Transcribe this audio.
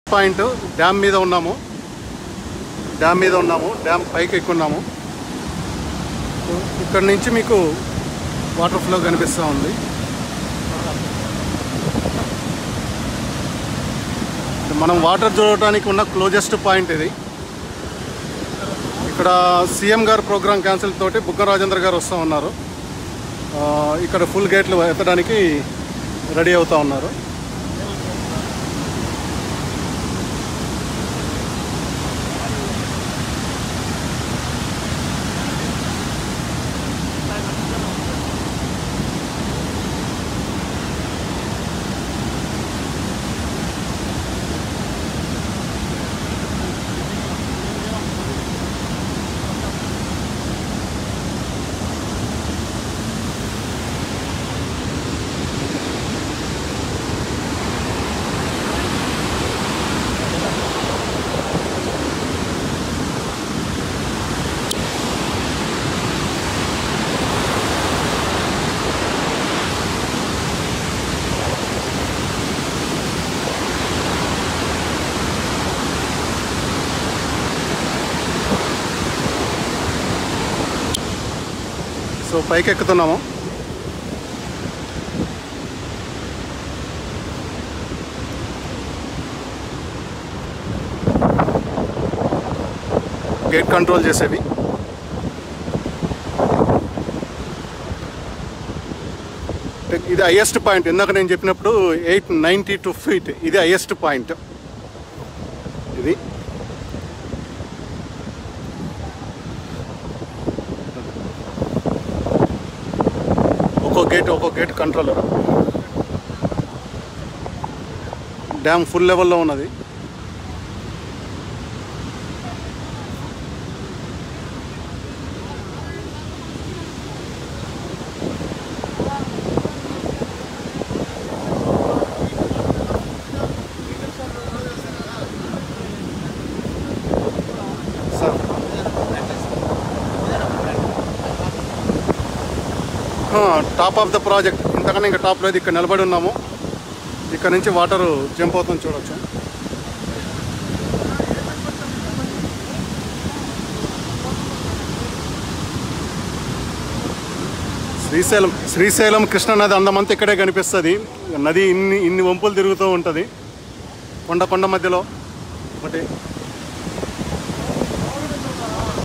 point dam మీద ఉన్నాము dam మీద ఉన్నాము డ్యామ్ పైకి ఎక్కున్నాము ఇక్కడ నుంచి మీకు వాటర్ ఫ్లో కనిపిస్తూ ఉంది మనం వాటర్ చూడటానికి ఉన్న క్లోజెస్ట్ పాయింట్ ఇది ఇక్కడ సీఎం గారు ప్రోగ్రామ్ క్యాన్సిల్ తోటి బుగ్గ రాజేంద్ర గారు వస్తూ ఉన్నారు ఆ, ఇక్కడ ఫుల్ గేట్లు ఎత్తడానికి రెడీ అవుతూ ఉన్నారు సో పైకి ఎక్కుతున్నాము గేట్ కంట్రోల్ చేసేవి ఇది హైయెస్ట్ పాయింట్ ఇందాక నేను చెప్పినప్పుడు ఎయిట్ నైంటీ టూ ఫీట్ ఇది హైయెస్ట్ పాయింట్ ఇది ఒక్కో గేట్ ఒక్కో గేట్ కంట్రోలర్ డ్యామ్ ఫుల్ లెవెల్లో ఉన్నది sir top of the project ఇంతకన్నా ఇంకా టాప్ లేదు ఇక్కడ నిలబడి ఉన్నాము ఇక్కడ నుంచి వాటర్ జంప్ అవుతుంది చూడొచ్చు శ్రీశైలం శ్రీశైలం కృష్ణ నది అందమంతా ఇక్కడే కనిపిస్తుంది నది ఇన్ని ఇన్ని వంపులు తిరుగుతూ ఉంటుంది కొండ కొండ మధ్యలో ఒకటి